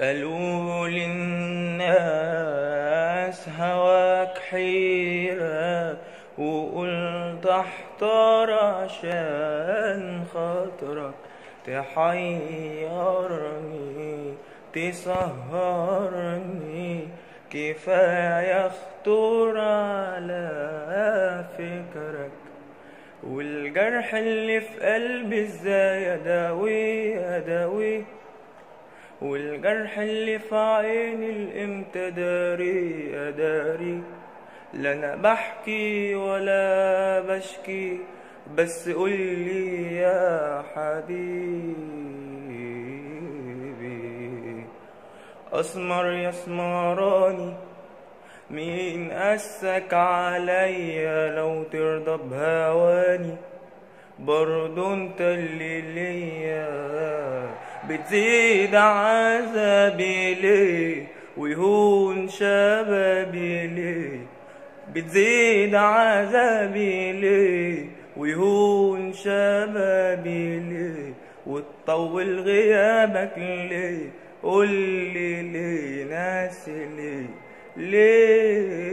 قالوا للناس هواك حيرة وقلت احتار عشان خاطرك تحيرني تسهرني كفاية خطور على فكرك والجرح اللي في قلبي ازاي اداوي اداوي والجرح اللي في عيني الامتى داري اداري لا انا بحكي ولا بشكي بس قولي يا حبيبي اسمر يا اسمراني مين قاسك عليا لو ترضى بهواني برضو انت اللي ليا بتزيد عذابي ليه ويهون شبابي ليه بتزيد عذابي ليه ويهون شبابي ليه وتطول غيابك ليه قولي ليه ناسي ليه ليه